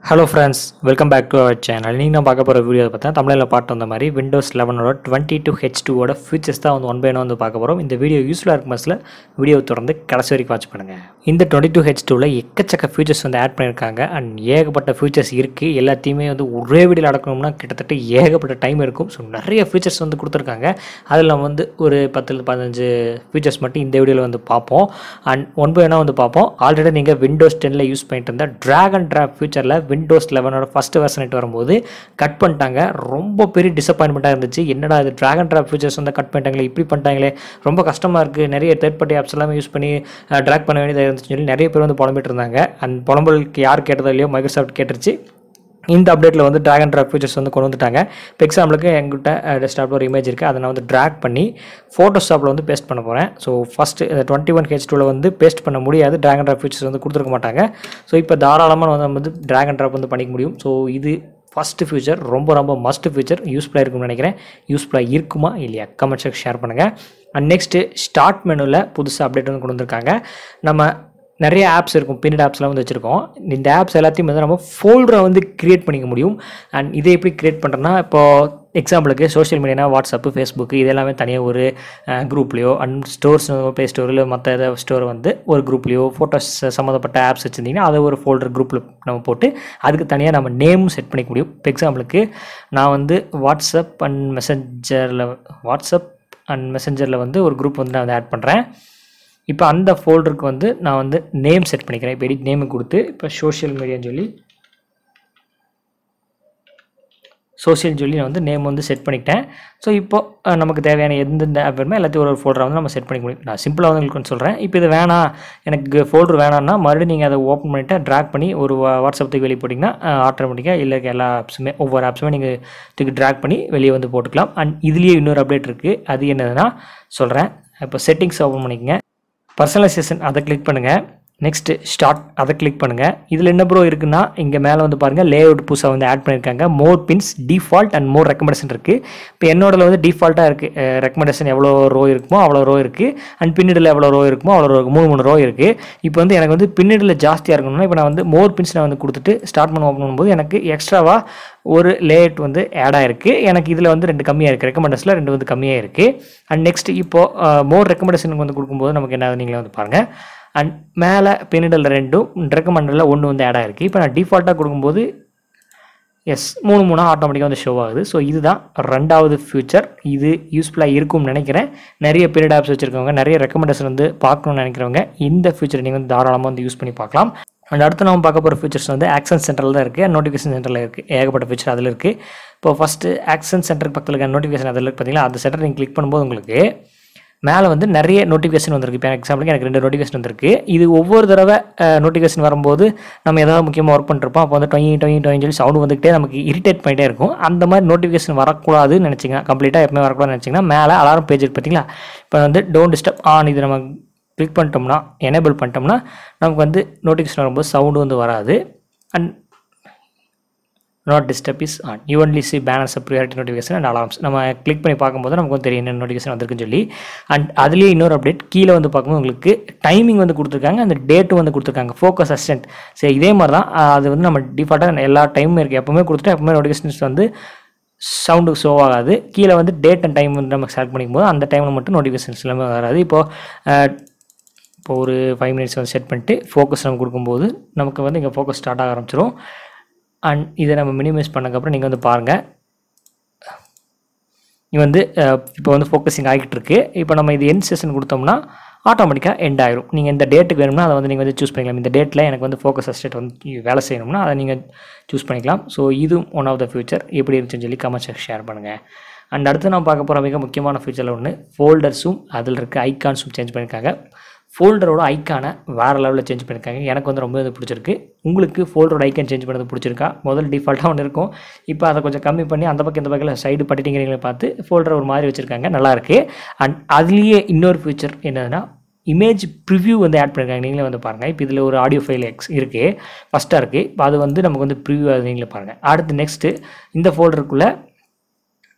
hello friends welcome back to our channel நீங்கள் நான் பார்க்க போகிற வீடியோ பார்த்தா தமிழில் பாட்டு வந்த மாதிரி விண்டோஸ் லெவனோட டுவெண்ட்டி டூ ஹெச் டூவோட ஃபீச்சர்ஸ் தான் வந்து ஒன் பை ஒன் வந்து பார்க்க போகிறோம் இந்த வீடியோ யூஸ்ஃபுல்லாக இருக்கும் பஸ்ஸில் வீடியோ தொடர்ந்து கடைசி வரைக்கும் வாட்ச் பண்ணுங்கள் இந்த டுவெண்ட்டி டூ ஹெச் டூவில் எக்கச்சக்க ஃபீச்சர்ஸ் வந்து ஆட் பண்ணியிருக்காங்க அண்ட் ஏகப்பட்ட ஃபீச்சர்ஸ் இருக்குது எல்லாத்தையுமே வந்து ஒரே வீடியோவில் அடக்கணும்னா கிட்டத்தட்ட ஏகப்பட்ட டைம் இருக்கும் ஸோ நிறைய ஃபீச்சர்ஸ் வந்து கொடுத்துருக்காங்க அதில் நம்ம வந்து ஒரு பத்து பதினஞ்சு ஃபீச்சர்ஸ் மட்டும் இந்த வீடியோவில் வந்து பார்ப்போம் அண்ட் ஒன் பை ஒன்னாக வந்து பார்ப்போம் ஆல்ரெடி நீங்கள் விண்டோஸ் டென்னில் யூஸ் பண்ணிட்டு இருந்த ட்ராக் அண்ட் ட்ராப் ஃபியூச்சரில் விண்டோஸ் லெவனோட ஃபஸ்ட் வெர்ஷன் வரும்போது கட் பண்ணிட்டாங்க ரொம்ப பெரிய டிசப்பாயின்மெண்ட்டாக இருந்துச்சு என்னடா இது ட்ராக் அண்ட் ட்ராப் ஃபியூச்சர்ஸ் வந்து கட் பண்ணிட்டாங்களே இப்படி பண்ணிட்டாங்களே ரொம்ப கஷ்டமாக இருக்குது நிறைய தேர்ட் பார்ட்டி ஆப்ஸ் எல்லாமே யூஸ் பண்ணி ட்ராக் பண்ண வேண்டியதாக இருந்துச்சுன்னு சொல்லி நிறைய பேர் வந்து புலம்பிட்டு இருந்தாங்க அந்த புலம்பலுக்கு யார் கேட்டதோ இல்லையோ மைக்ரோசாஃப்ட் கேட்டுருச்சு இந்த அப்டேட்டில் வந்து ட்ராக் அண்ட் ட்ராப் ஃபீச்சர்ஸ் வந்து கொண்டு வந்துட்டாங்க இப்போ எக்ஸாம்பிளுக்கு எங்கிட்ட டெஸ்க்டாப்பில் ஒரு இமேஜ் இருக்குது அதை நான் வந்து ட்ராக் பண்ணி ஃபோட்டோஷாப்பில் வந்து பேஸ்ட் பண்ண போகிறேன் ஸோ ஃபஸ்ட்டு இந்த டுவெண்ட்டி ஒன் ஹெச் டூவில் வந்து பேஸ்ட் பண்ண முடியாது ட்ராக் அண்ட் ட்ராப் ஃபீச்சர்ஸ் வந்து கொடுத்துருக்க மாட்டாங்க ஸோ இப்போ தாராளமாக வந்து நம்ம வந்து ட்ராக் அண்ட் ட்ராப் வந்து பண்ணிக்க முடியும் ஸோ இது ஃபஸ்ட்டு ஃபியூச்சர் ரொம்ப ரொம்ப மஸ்ட் ஃபியூச்சர் யூஸ்ஃபுல்லாக இருக்கும்னு நினைக்கிறேன் யூஸ்ஃபுல்லாக இருக்குமா இல்லையா கமெண்ட் செக்ஷன் ஷேர் பண்ணுங்கள் அண்ட் நெக்ஸ்ட்டு ஸ்டார்ட் மெனுவில் புதுசாக அப்டேட் வந்து கொண்டு வந்திருக்காங்க நம்ம நிறைய ஆப்ஸ் இருக்கும் பின்னட் ஆப்ஸ்லாம் வந்து வச்சுருக்கோம் இந்த ஆப்ஸ் எல்லாத்தையும் வந்து நம்ம ஃபோல்டரை வந்து க்ரியேட் பண்ணிக்க முடியும் அண்ட் இதை எப்படி க்ரியேட் பண்ணுறோன்னா இப்போது எக்ஸாம்பிளுக்கு சோஷியல் மீடியானா வாட்ஸ்அப்பு ஃபேஸ்புக்கு இது எல்லாமே தனியாக ஒரு குரூப்லேயோ அண்ட் ஸ்டோர்ஸ் ப்ளே ஸ்டோரில் மற்ற ஏதாவது ஸ்டோர் வந்து ஒரு குரூப்லேயோ ஃபோட்டோஸ் சம்மந்தப்பட்ட ஆப்ஸ் வச்சுருந்தீங்கன்னா அதை ஒரு ஃபோல்டர் குரூப்பில் நம்ம போட்டு அதுக்கு தனியாக நம்ம நேமும் செட் பண்ணிக்க முடியும் இப்போ எக்ஸாம்பிளுக்கு நான் வந்து வாட்ஸ்அப் அண்ட் மெசஞ்சரில் வாட்ஸ்அப் அண்ட் மெசஞ்சரில் வந்து ஒரு குரூப் வந்து நான் வந்து ஆட் பண்ணுறேன் இப்போ அந்த ஃபோல்டருக்கு வந்து நான் வந்து நேம் செட் பண்ணிக்கிறேன் இப்போ எடிட் நேமு கொடுத்து இப்போ சோஷியல் மீடியான்னு சொல்லி சோஷியல் சொல்லி நான் வந்து நேம் வந்து செட் பண்ணிக்கிட்டேன் ஸோ இப்போ அஹ், நமக்கு தேவையான எந்தெந்த ஆப் வேணுமோ எல்லாத்தையும் ஒரு ஒரு ஃபோல்டரை வந்து நம்ம செட் பண்ணிக்க முடியும் நான் சிம்பிளாக வந்து உங்களுக்கு சொல்கிறேன் இப்போ இது வேணாம் எனக்கு ஃபோல்டர் வேணாம்னா மறுபடியும் நீங்கள் அதை ஓப்பன் பண்ணிவிட்டு ட்ராக் பண்ணி ஒரு வா- வாட்ஸ்அப்புக்கு வெளியே போட்டிங்கன்னா ஆட்டோமேட்டிக்காக இல்லை எல்லா ஆப்ஸுமே ஒவ்வொரு ஆப்ஸுமே நீங்கள் இதுக்கு ட்ராக் பண்ணி வெளியே வந்து போட்டுக்கலாம் அண்ட் இதுலேயே இன்னொரு அப்டேட் இருக்குது அது என்னதுன்னா சொல்கிறேன் இப்போ செட்டிங்ஸ் ஓப்பன் பண்ணிக்கங்க பர்சனலைசேஷன் அதை கிளிக் பண்ணுங்கள் நெக்ஸ்ட்டு ஸ்டார்ட் அதை கிளிக் பண்ணுங்கள் இதில் என்ன ப்ரோ இருக்குன்னா இங்கே மேலே வந்து பாருங்கள் லேஅவுட் புதுசாக வந்து ஆட் பண்ணியிருக்காங்க more pins default and more recommendation இருக்குது இப்போ என்னோடல வந்து டிஃபால்ட்டாக இருக்குது ரெக்கமெண்டேஷன் எவ்வளோ ரோ இருக்குமோ அவ்வளோ ரோ இருக்குது அண்ட் பின்னடில் எவ்வளோ ரோ இருக்குமோ அவ்வளோ ரோ மூணு மூணு ரோ இருக்குது இப்போ வந்து எனக்கு வந்து பின்னடில் ஜாஸ்தியாக இருக்கணும்னா இப்போ நான் வந்து மோர் பின்ஸ் நான் வந்து கொடுத்துட்டு ஸ்டார்ட் பண்ண ஓப்பன் பண்ணும்போது எனக்கு எக்ஸ்ட்ராவாக ஒரு லேஅவுட் வந்து ஆட் ஆயிருக்கு எனக்கு இதில் வந்து ரெண்டு கம்மியாக இருக்குது ரெக்கமெண்டேஷனில் ரெண்டு வந்து கம்மியாக இருக்குது அண்ட் நெக்ஸ்ட் இப்போது மோர் ரெக்கமெண்டேஷனுக்கு வந்து கொடுக்கும்போது நமக்கு என்ன நீங்களே வந்து பாருங்கள் அண்ட் மேலே பின்னடல் ரெண்டும் ரெக்கமெண்டரில் ஒன்று வந்து ஆட் ஆயிருக்கு இப்போ நான் டிஃபால்ட்டாக கொடுக்கும்போது எஸ் மூணு மூணாக ஆட்டோமேட்டிக்காக வந்து ஷோ ஆகுது ஸோ இதுதான் ரெண்டாவது ஃபியூச்சர் இது யூஸ்ஃபுல்லாக இருக்கும்னு நினைக்கிறேன் நிறைய பீரியட் ஆப்ஸ் வச்சுருக்கவங்க நிறைய ரெக்கமெண்டேஷன் வந்து பார்க்கணும்னு நினைக்கிறவங்க இந்த ஃபியூச்சர் நீங்கள் வந்து தாராளமாக வந்து யூஸ் பண்ணி பார்க்கலாம் அண்ட் அடுத்து நம்ம பார்க்க போகிற ஃபீச்சர்ஸ் வந்து ஆக்சன் சென்டரில் தான் இருக்குது நோட்டிஃபிகேஷன் சென்டரில் இருக்குது ஏகப்பட்ட ஃபீச்சர் அதில் இருக்குது இப்போ ஃபஸ்ட்டு ஆக்சன் சென்டருக்கு பக்கத்தில் இருக்க நோட்டிஃபிகேஷன் அதில் இருக்கு பார்த்தீங்களா அந்த சென்டர் நீங்கள் கிளிக் பண்ணும்போது உங்களுக்கு மேலே வந்து நிறைய நோட்டிஃபிகேஷன் வந்திருக்கு இப்போ எக்ஸாம்பிளுக்கு எனக்கு ரெண்டு நோட்டிஃபிகேஷன் வந்திருக்கு இது ஒவ்வொரு தடவை நோட்டிஃபிகேஷன் வரும்போது நம்ம ஏதாவது முக்கியமாக ஒர்க் பண்ணிருப்போம் அப்போ வந்து டொயி டொயி டொயின்னு சொல்லி சவுண்டு வந்துக்கிட்டே நமக்கு இரிட்டேட் பண்ணிட்டே இருக்கும் அந்த மாதிரி நோட்டிஃபிகேஷன் வரக்கூடாதுன்னு நினச்சிங்க கம்ப்ளீட்டாக எப்பவுமே வரக்கூடாதுன்னு நினச்சிங்கன்னா மேலே அலாரம் பேஜ் இருக்கு பார்த்தீங்களா இப்போ வந்து டோன்ட் டிஸ்டர்ப் ஆன் இது நம்ம கிளிக் பண்ணிட்டோம்னா எனேபிள் பண்ணிட்டோம்னா நமக்கு வந்து நோட்டிஃபிகேஷன் வரும்போது சவுண்டு வந்து வராது and not disturb is on you only see banners priority notification and alarms நம்ம கிளிக் பண்ணி பார்க்கும்போது நமக்கு வந்து தெரியும் என்ன நோட்டிஃபிகேஷன் வந்திருக்குன்னு சொல்லி அண்ட் அதுலேயே இன்னொரு அப்டேட் கீழே வந்து பார்க்கும்போது உங்களுக்கு டைமிங் வந்து கொடுத்துருக்காங்க அந்த டேட்டும் வந்து கொடுத்துருக்காங்க ஃபோக்கஸ் அசிஸ்டன்ட் சரி இதே மாதிரி தான் அஹ், அது வந்து நம்ம டிஃபால்ட்டாக எல்லா டைமும் இருக்குது எப்பவுமே கொடுத்துட்டு எப்பவுமே நோட்டிஃபிகேஷன்ஸ் வந்து சவுண்டு ஷோ ஆகாது கீழே வந்து டேட் அண்ட் டைம் வந்து நம்ம செலக்ட் பண்ணிக்கும் போது அந்த டைமில் மட்டும் நோட்டிஃபிகேஷன்ஸ் எல்லாமே வராது இப்போது இப்போ ஒரு ஃபைவ் மினிட்ஸ் வந்து செட் பண்ணிட்டு ஃபோக்கஸ் நம்ம கொடுக்கும்போது நமக்கு வந்து இங்கே ஃபோக்கஸ் ஸ்டார்ட் ஆக ஆரம்பிச்சிரும் அண்ட் இதை நம்ம மினிமைஸ் பண்ணக்கப்புறம் நீங்கள் வந்து பாருங்கள் இது வந்து அஹ், இப்போ வந்து ஃபோக்கஸிங் ஆகிட்டு இருக்கு இப்போ நம்ம இது எண்ட் செஷன் கொடுத்தோம்னா ஆட்டோமேட்டிக்காக எண்ட் ஆயிரும் நீங்கள் இந்த டேட்டுக்கு வேணும்னா அதை வந்து நீங்கள் வந்து சூஸ் பண்ணிக்கலாம் இந்த டேட்டில் எனக்கு வந்து ஃபோக்கஸ் அஸ்டேட் வந்து வேலை செய்யணும்னா அதை நீங்கள் சூஸ் பண்ணிக்கலாம் ஸோ இதுவும் ஒன் ஆஃப் த ஃபியூச்சர் எப்படி இருந்துச்சுன்னு சொல்லி கமெண்ட் ஷேர் பண்ணுங்கள் அண்ட் அடுத்து நான் பார்க்க போகிற மிக முக்கியமான ஃபியூச்சரில் ஒன்று ஃபோல்டர்ஸும் அதில் இருக்க ஐகான்ஸும் சேஞ்ச் பண்ணியிருக்காங்க ஃபோல்டரோட ஐக்கானை வேறு லெவலில் சேஞ்ச் பண்ணியிருக்காங்க எனக்கு வந்து ரொம்ப இது பிடிச்சிருக்கு உங்களுக்கு ஃபோல்டரோட ஐக்கான் சேஞ்ச் பண்ணது பிடிச்சிருக்கா முதல் டிஃபால்ட்டாக ஒன்று இருக்கும் இப்போ அதை கொஞ்சம் கம்மி பண்ணி அந்த பக்கம் இந்த பக்கம் சைடு பட்டிட்டிங்கிறீங்களை பார்த்து ஃபோல்டர் ஒரு மாதிரி வச்சுருக்காங்க நல்லாயிருக்கு அண்ட் அதுலேயே இன்னொரு ஃபியூச்சர் என்னதுன்னா இமேஜ் ப்ரிவ்யூ வந்து ஆட் பண்ணியிருக்காங்க நீங்களே வந்து பாருங்கள் இப்போ இதில் ஒரு ஆடியோ ஃபைல் எக்ஸ் இருக்குது ஃபஸ்ட்டாக இருக்குது இப்போ அது வந்து நமக்கு வந்து ப்ரிவ்யூ அது நீங்களே பாருங்கள் அடுத்து நெக்ஸ்ட்டு இந்த ஃபோல்டருக்குள்ளே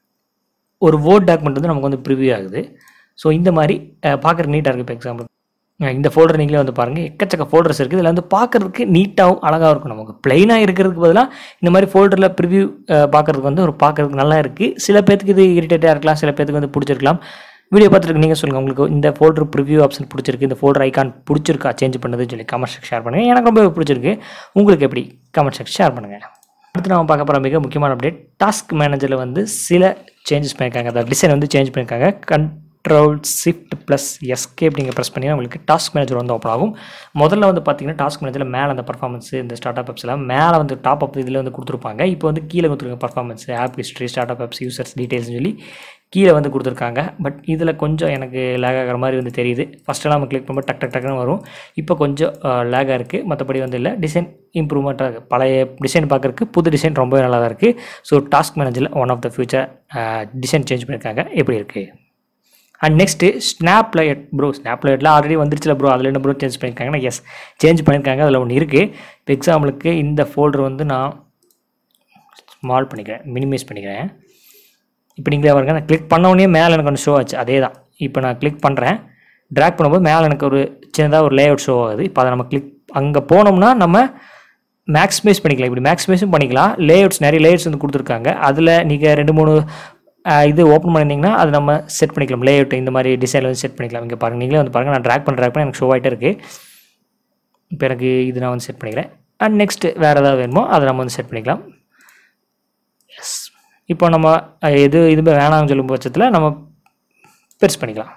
ஒரு வேர்ட் டாக்குமெண்ட் வந்து நமக்கு வந்து ப்ரிவ்யூ ஆகுது ஸோ இந்த மாதிரி பார்க்குற நீட்டாக இருக்குது இப்போ எக்ஸாம்பிள் அஹ் இந்த ஃபோல்டர் நீங்களே வந்து பாருங்கள் எக்கச்சக்க ஃபோல்டர்ஸ் இருக்குது இதில் வந்து பார்க்குறதுக்கு நீட்டாகவும் அழகாக இருக்கும் நமக்கு ப்ளைனாக இருக்கிறதுக்கு பதிலாக இந்த மாதிரி ஃபோல்டரில் ப்ரிவ்யூ பார்க்குறதுக்கு வந்து ஒரு பார்க்குறதுக்கு நல்லா இருக்குது சில பேர்த்துக்கு இது இரிட்டேட்டாக இருக்கலாம் சில பேர்த்துக்கு வந்து பிடிச்சிருக்கலாம் வீடியோ பார்த்துருக்கு நீங்கள் சொல்லுங்கள் உங்களுக்கு இந்த ஃபோல்டர் ப்ரிவ்யூ ஆப்ஷன் பிடிச்சிருக்கு இந்த ஃபோல்டர் ஐக்கான் பிடிச்சிருக்கா சேஞ்ச் பண்ணதுன்னு சொல்லி கமெண்ட் செக்ஷன் ஷேர் பண்ணுங்கள் எனக்கு ரொம்ப பிடிச்சிருக்கு உங்களுக்கு எப்படி கமெண்ட் செக்ஷன் ஷேர் பண்ணுங்கள் அடுத்து நம்ம பார்க்க போகிற மிக முக்கியமான அப்டேட் டாஸ்க் மேனேஜரில் வந்து சில சேஞ்சஸ் பண்ணியிருக்காங்க அதாவது டிசைன் வந்து சேஞ்ச் பண்ணியிருக்காங்க கண்ட்ரோல் ஷிஃப்ட் ப்ளஸ் எஸ்கேப் நீங்கள் ப்ரெஸ் பண்ணி உங்களுக்கு டாஸ்க் மேனேஜர் வந்து ஓப்பன் ஆகும் முதல்ல வந்து பார்த்தீங்கன்னா டாஸ்க் மேனேஜரில் மேலே அந்த பர்ஃபார்மன்ஸ் இந்த ஸ்டார்ட் அப் எல்லாம் மேலே வந்து டாப் அப் இதில் வந்து கொடுத்துருப்பாங்க இப்போ வந்து கீழே கொடுத்துருக்காங்க performance app history start up apps users டீட்டெயில்ஸ்னு சொல்லி கீழே வந்து கொடுத்துருக்காங்க பட் இதில் கொஞ்சம் எனக்கு லேக் ஆகிற மாதிரி வந்து தெரியுது ஃபஸ்ட்டெல்லாம் நம்ம கிளிக் பண்ணும்போது டக் டக் டக்குன்னு வரும் இப்போ கொஞ்சம் லேகாக இருக்குது மற்றபடி வந்து இல்லை டிசைன் இம்ப்ரூவ்மெண்ட்டாக இருக்குது பழைய டிசைன் பார்க்குறதுக்கு புது டிசைன் ரொம்பவே நல்லா தான் இருக்குது ஸோ டாஸ்க் மேனேஜரில் one of the feature design change பண்ணியிருக்காங்க எப்படி இருக்குது and next snap layout bro snap லைட்டில் ஆல்ரெடி வந்துருச்சுல ப்ரோ அதில் என்ன ப்ரோ சேஞ்ச் பண்ணியிருக்காங்கன்னா எஸ் சேஞ்ச் பண்ணியிருக்காங்க அதில் ஒன்று இருக்குது இப்போ எக்ஸாம்பிளுக்கு இந்த ஃபோல்டர் வந்து நான் ஸ்மால் பண்ணிக்கிறேன் மினிமைஸ் பண்ணிக்கிறேன் இப்போ நீங்களே பாருங்க நான் கிளிக் பண்ண உடனே மேலே எனக்கு ஒன்று ஷோ ஆச்சு அதே தான் இப்போ நான் கிளிக் பண்ணுறேன் ட்ராக் பண்ணும்போது மேலே எனக்கு ஒரு சின்னதாக ஒரு லேஅவுட் ஷோ ஆகுது இப்போ அதை நம்ம கிளிக் அங்கே போனோம்னா நம்ம மேக்ஸிமைஸ் பண்ணிக்கலாம் இப்படி மேக்ஸிமைஸும் பண்ணிக்கலாம் லேஅவுட்ஸ் நிறைய லேஅவுட்ஸ் வந்து கொடுத்துருக்காங்க அதில் நீங்கள் ரெண்டு மூணு அஹ், இது ஓப்பன் பண்ணியிருந்தீங்கன்னா அது நம்ம செட் பண்ணிக்கலாம் லேஅவுட் இந்த மாதிரி டிசைனில் வந்து செட் பண்ணிக்கலாம் இங்கே பாருங்கள் நீங்களே வந்து பாருங்கள் நான் ட்ராக் பண்ண ட்ராக் பண்ண எனக்கு ஷோ ஆகிட்டே இருக்குது இப்போ எனக்கு இது நான் வந்து செட் பண்ணிக்கிறேன் அண்ட் நெக்ஸ்ட் வேறு ஏதாவது வேணுமோ அதை நம்ம வந்து செட் பண்ணிக்கலாம் எஸ் இப்போ நம்ம அஹ், எது இதுவுமே வேணாம்னு சொல்லும் பட்சத்தில் நம்ம பெருசு பண்ணிக்கலாம்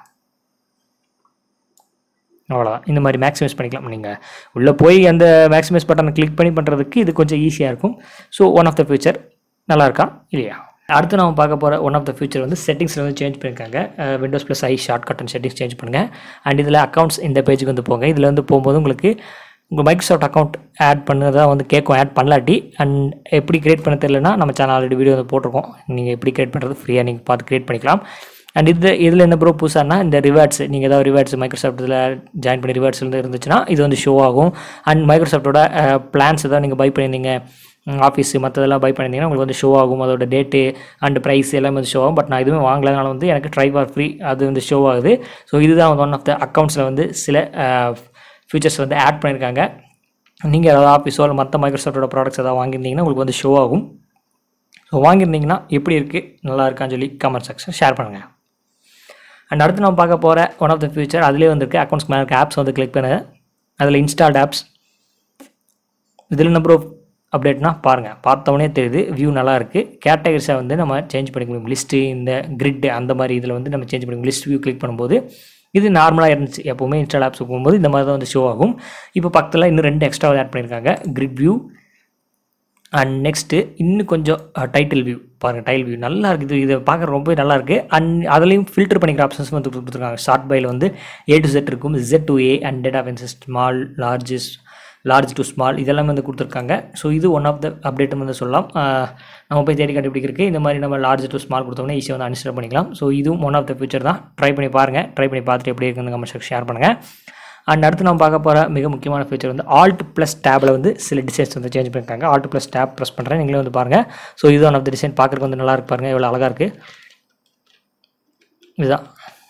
அவ்வளோதான் இந்த மாதிரி மேக்ஸிமைஸ் பண்ணிக்கலாம் நீங்கள் உள்ளே போய் அந்த மேக்ஸிமைஸ் பட்டனை கிளிக் பண்ணி பண்ணுறதுக்கு இது கொஞ்சம் ஈஸியாக இருக்கும் so one of the feature நல்லா இருக்கா இல்லையா அடுத்து நம்ம பார்க்க போகிற ஒன் ஆஃப் த ஃபியூச்சர் வந்து செட்டிங்ஸில் வந்து சேஞ்ச் பண்ணியிருக்காங்க Windows plus I shortcut and settings change பண்ணுங்கள் அண்ட் இதில் அக்கௌண்ட்ஸ் இந்த பேஜுக்கு வந்து போங்க இதில் வந்து போகும்போது உங்களுக்கு உங்கள் மைக்ரோசாஃப்ட் அக்கௌண்ட் ஆட் பண்ணதாக வந்து கேட்கும் ஆட் பண்ணலாட்டி அண்ட் எப்படி கிரியேட் பண்ண தெரியலனா நம்ம சேனல் ஆல்ரெடி வீடியோ வந்து போட்டிருக்கோம் நீங்கள் எப்படி கிரியேட் பண்ணுறது ஃப்ரீயாக நீங்கள் பார்த்து கிரியேட் பண்ணிக்கலாம் அண்ட் இது இதில் என்ன ப்ரோ புதுசானா இந்த ரிவார்ட்ஸ் நீங்கள் ஏதாவது ரிவார்ட்ஸ் மைக்ரோசாஃப்ட் இதில் ஜாயின் பண்ணி ரிவார்ட்ஸ் இருந்து இருந்துச்சுன்னா இது வந்து ஷோ ஆகும் அண்ட் மைக்ரோசாஃப்ட்டோட பிளான்ஸ் ஏதாவது நீங்கள் பை பண்ணியிருந்தீங்க ஆஃபீஸு மற்றதெல்லாம் பை பண்ணியிருந்தீங்கன்னா உங்களுக்கு வந்து ஷோ ஆகும் அதோட டேட்டு அண்ட் ப்ரைஸ் எல்லாமே வந்து ஷோ ஆகும் பட் நான் எதுவுமே வாங்கலனால வந்து எனக்கு ட்ரை ஃபார் ஃப்ரீ அது வந்து ஷோ ஆகுது ஸோ இதுதான் வந்து ஒன் ஆஃப் த அக்கௌண்ட்ஸில் வந்து சில ஃபீச்சர்ஸ் வந்து ஆட் பண்ணியிருக்காங்க நீங்கள் ஏதாவது ஆஃபீஸோ இல்லை மற்ற மைக்ரோசாஃப்ட்டோட ப்ராடக்ட்ஸ் ஏதாவது வாங்கியிருந்தீங்கன்னா உங்களுக்கு வந்து ஷோ ஆகும் ஸோ வாங்கியிருந்தீங்கன்னா எப்படி இருக்குது நல்லா இருக்கான்னு சொல்லி கமெண்ட் செக்ஷன் ஷேர் பண்ணுங்கள் அண்ட் அடுத்து நம்ம பார்க்க போகிற ஒன் ஆஃப் த ஃபியூச்சர் அதிலே வந்திருக்கு அக்கௌண்ட்ஸ் மேலே இருக்க ஆப்ஸ் வந்து கிளிக் பண்ணுங்க அதில் இன்ஸ்டால்ட் ஆப்ஸ் இதில் என்ன ப்ரோ அப்டேட்னா பாருங்கள் பார்த்தவொடனே தெரியுது வியூ நல்லா இருக்குது கேட்டகரிஸை வந்து நம்ம சேஞ்ச் பண்ணிக்க முடியும் லிஸ்ட்டு இந்த கிரிட் அந்த மாதிரி இதில் வந்து நம்ம சேஞ்ச் பண்ணிக்க லிஸ்ட் வியூ கிளிக் பண்ணும்போது இது நார்மலாக இருந்துச்சு எப்போவுமே இன்ஸ்டால் ஆப்ஸ் போகும்போது இந்த மாதிரி தான் வந்து ஷோ ஆகும் இப்போ பக்கத்தில் இன்னும் ரெண்டு எக்ஸ்ட்ரா ஆட் பண்ணியிருக்காங்க கிரிட் வியூ அண்ட் நெக்ஸ்ட்டு இன்னும் கொஞ்சம் டைட்டில் வியூ பாருங்கள் டைல் வியூ நல்லா இருக்குது இதை பார்க்க ரொம்பவே நல்லா இருக்குது அண்ட் அதுலேயும் ஃபில்டர் பண்ணிக்கிற ஆப்ஷன்ஸ் வந்து கொடுத்துருக்காங்க ஷார்ட் பையில் வந்து ஏ டு செட் இருக்கும் Z to A and data வென்சஸ் small larges large to small இதெல்லாம் வந்து கொடுத்துருக்காங்க ஸோ இது ஒன் ஆஃப் த அப்டேட்னு வந்து சொல்லலாம் ஆஹ் நம்ம போய் தேடி கண்டுபிடிக்கிறதுக்கு இந்த மாதிரி நம்ம லார்ஜ் டு ஸ்மால் கொடுத்தோம்னா ஈஸியாக வந்து அன்ஸ்டால் பண்ணிக்கலாம் ஸோ இதுவும் ஒன் ஆஃப் த ஃபியூச்சர் தான் ட்ரை பண்ணி பாருங்கள் ட்ரை பண்ணி பார்த்துட்டு எப்படி இருக்குன்னு கமெண்ட் செக்ஷன் ஷேர் பண்ணுங்கள் அண்ட் அடுத்து நம்ம பார்க்க போகிற மிக முக்கியமான ஃபீச்சர் வந்து ஆல்ட் ப்ளஸ் டேபில் வந்து சில டிசைன்ஸ் வந்து சேஞ்ச் பண்ணியிருக்காங்க ஆல்ட் ப்ளஸ் டேப் ப்ரெஸ் பண்ணுறேன் நீங்களே வந்து பாருங்கள் ஸோ இது ஒன் ஆஃப் த டிசைன் பார்க்குறதுக்கு வந்து நல்லா இருக்கு பாருங்கள் எவ்வளோ அழகாக இருக்குது இதுதான்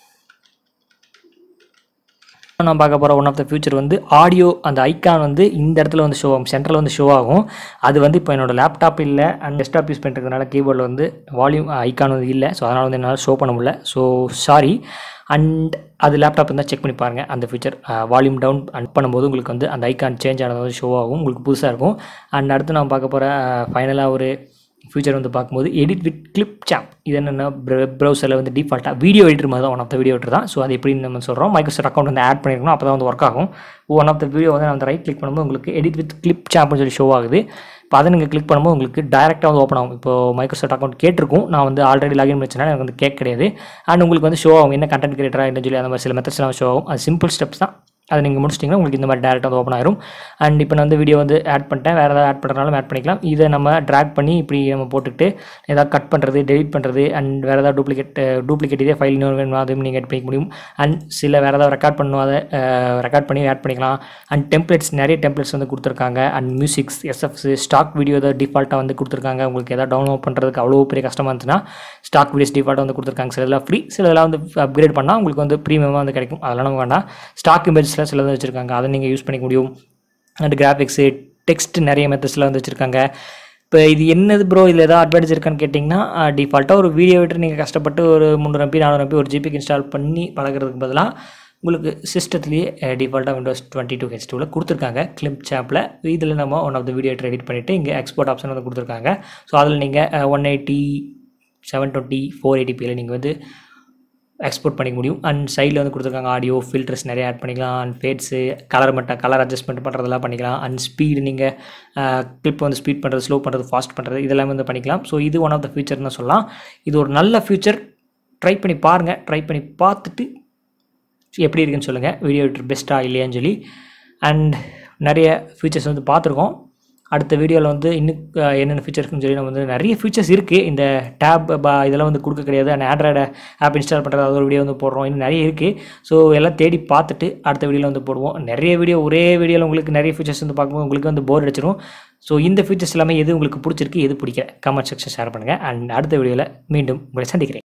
நான் பார்க்க போகிற ஒன் ஆஃப் த ஃபியூச்சர் வந்து ஆடியோ அந்த ஐக்கான் வந்து இந்த இடத்துல வந்து ஷோ ஆகும் சென்டரில் வந்து ஷோ ஆகும் அது வந்து இப்போ என்னோட லேப்டாப் இல்லை அண்ட் டெஸ்க்டாப் யூஸ் பண்ணுறதுனால கீபோர்டில் வந்து வால்யூம் ஐக்கான் வந்து இல்லை ஸோ அதனால் வந்து என்னால் ஷோ பண்ண முடியல ஸோ சாரி அண்ட் அது லேப்டாப் இருந்தால் செக் பண்ணி பாருங்கள் அந்த ஃபீச்சர் வால்யூம் டவுன் அண்ட் பண்ணும்போது உங்களுக்கு வந்து அந்த ஐக்கான் சேஞ்ச் ஆனது வந்து ஷோ ஆகும் உங்களுக்கு புதுசாக இருக்கும் அண்ட் அடுத்து நான் பார்க்க போகிற ஃபைனலாக ஒரு ஃபியூச்சர் வந்து பார்க்கும்போது எடிட் வித் கிளிப் சாப் இது என்னென்னா வெப் ப்ரௌசரில் வந்து டிஃபால்ட்டாக வீடியோ எடிட்டர் மாதிரி தான் one of the video editor தான் ஸோ அது எப்படின்னு நம்ம சொல்கிறோம் மைக்ரோசாஃப்ட் அக்கௌண்ட் வந்து ஆட் பண்ணிருக்கணும் அப்போ தான் வந்து ஒர்க் ஆகும் ஒன் ஆஃப் த வீடியோ வந்து நான் ரைட் கிளிக் பண்ணும்போது உங்களுக்கு எடிட் வித் கிளிப் சாப்னு சொல்லி ஷோ ஆகுது இப்போ அதை நீங்கள் கிளிக் பண்ணும்போது உங்களுக்கு டேரெக்டாக வந்து ஓப்பன் ஆகும் இப்போ மைக்ரோசாஃப்ட் அக்கௌண்ட் கேட்டிருக்கும் நான் வந்து ஆல்ரெடி லாகின் பண்ணிச்சேன்னா எனக்கு வந்து கேட்க கிடையாது அண்ட் உங்களுக்கு வந்து ஷோ ஆகும் என்ன கண்டென்ட் கிரியேட்டராக என்ன சொல்லி அந்த மாதிரி சில மெத்தட்ஸ்லாம் ஷோ ஆகும் அது சிம்பிள் ஸ்டெப்ஸ் தான் அதை நீங்கள் முடிச்சிட்டிங்கன்னா உங்களுக்கு இந்த மாதிரி டேரெக்டாக வந்து ஓப்பன் ஆயிரும் அண்ட் இப்போ நான் வந்து வீடியோ வந்து ஆட் பண்ணிட்டேன் வேறு ஏதாவது ஆட் பண்ணுறதுனாலும் ஆட் பண்ணிக்கலாம் இதை நம்ம ட்ராக் பண்ணி இப்படி நம்ம போட்டுக்கிட்டு ஏதாவது கட் பண்ணுறது டெலிட் பண்ணுறது அண்ட் வேறு ஏதாவது டூப்ளிகேட் டூப்ளிகேட் இதே ஃபைல் இன்னொரு வேணுமா அதையும் நீங்கள் ஆட் பண்ணிக்க முடியும் அண்ட் சில வேறு ஏதாவது ரெக்கார்ட் பண்ணும் அதை ரெக்கார்ட் பண்ணி ஆட் பண்ணிக்கலாம் அண்ட் டெம்ப்ளேட்ஸ் நிறைய டெம்ப்ளேட்ஸ் வந்து கொடுத்துருக்காங்க அண்ட் மியூசிக்ஸ் எஸ்எஃப்ஸ் ஸ்டாக் வீடியோ ஏதாவது டிஃபால்ட்டாக வந்து கொடுத்துருக்காங்க உங்களுக்கு எதாவது டவுன்லோட் பண்ணுறதுக்கு அவ்வளோ பெரிய கஷ்டமாக இருந்துச்சுன்னா ஸ்டாக் வீடியோஸ் டிஃபால்ட்டாக வந்து கொடுத்துருக்காங்க சில இதெல்லாம் ஃப்ரீ சில இதெல்லாம் வந்து அப்கிரேட் பண்ணால் உங்களுக்கு வந்து ப்ரீமியமாக வந்து கிடைக்கும் அதெல்லாம் நம்ம வேண்டாம் ஸ்டாக் இமேஜ் மெத்தட்ஸில் சில வந்து வச்சுருக்காங்க அதை நீங்கள் யூஸ் பண்ணிக்க முடியும் அண்ட் கிராஃபிக்ஸு டெக்ஸ்ட் நிறைய மெத்தட்ஸில் வந்து வச்சுருக்காங்க இப்போ இது என்னது ப்ரோ இதில் ஏதாவது அட்வான்டேஜ் இருக்கான்னு கேட்டிங்கன்னா டிஃபால்ட்டாக ஒரு வீடியோ விட்டு நீங்கள் கஷ்டப்பட்டு ஒரு முந்நூறு எம்பி நானூறு எம்பி ஒரு ஜிபிக்கு இன்ஸ்டால் பண்ணி பழகிறதுக்கு பதிலாக உங்களுக்கு சிஸ்டத்துலேயே டிஃபால்ட்டாக விண்டோஸ் டுவெண்ட்டி டூ ஹெச் டூவில் கொடுத்துருக்காங்க கிளிப் சாப்பில் இதில் நம்ம one of the video edit பண்ணிவிட்டு இங்கே எக்ஸ்போர்ட் ஆப்ஷன் வந்து கொடுத்துருக்காங்க ஸோ அதில் நீங்கள் one eighty seven twenty four எயிட்டிபியில் நீங்கள் வந்து எக்ஸ்போர்ட் பண்ணிக்க முடியும் அண்ட் சைடில் வந்து கொடுத்துருக்காங்க ஆடியோ ஃபில்டர்ஸ் நிறைய ஆட் பண்ணிக்கலாம் அண்ட் ஃபேட்ஸு கலர் மட்டும் கலர் அட்ஜஸ்ட்மெண்ட் பண்ணுறதெல்லாம் பண்ணிக்கலாம் அண்ட் ஸ்பீடு நீங்கள் கிளிப் வந்து ஸ்பீட் பண்ணுறது ஸ்லோ பண்ணுறது ஃபாஸ்ட் பண்ணுறது இதெல்லாம் வந்து பண்ணிக்கலாம் ஸோ இது ஒன் ஆஃப் த ஃபியூச்சர்னு சொல்லலாம் இது ஒரு நல்ல ஃபியூச்சர் ட்ரை பண்ணி பாருங்கள் ட்ரை பண்ணி பார்த்துட்டு எப்படி இருக்குன்னு சொல்லுங்கள் வீடியோ எடிட்டர் பெஸ்ட்டாக இல்லையான்னு சொல்லி அண்ட் நிறைய ஃபீச்சர்ஸ் வந்து பார்த்துருக்கோம் அடுத்த வீடியோவில் வந்து இன்னும் அஹ், என்னென்ன ஃபீச்சர் இருக்குன்னு சொல்லி நம்ம வந்து நிறைய ஃபீச்சர்ஸ் இருக்குது இந்த டேப் இதெல்லாம் வந்து கொடுக்க கிடையாது அண்ட் ஆண்ட்ராய்டு ஆப் இன்ஸ்டால் பண்ணுறது அது ஒரு வீடியோ வந்து போடுறோம் இன்னும் நிறைய இருக்குது ஸோ எல்லாம் தேடி பார்த்துட்டு அடுத்த வீடியோவில் வந்து போடுவோம் நிறைய வீடியோ ஒரே வீடியோவில் உங்களுக்கு நிறைய ஃபீச்சர்ஸ் வந்து பார்க்கும்போது உங்களுக்கு வந்து போர் அடிச்சிடும் ஸோ இந்த ஃபீச்சர்ஸ் எல்லாமே எது உங்களுக்கு பிடிச்சிருக்கு எது பிடிக்கல கமெண்ட் செக்ஷன் ஷேர் பண்ணுங்கள் அண்ட் அடுத்த வீடியோவில் மீண்டும் உங்களை சந்திக்கிறேன்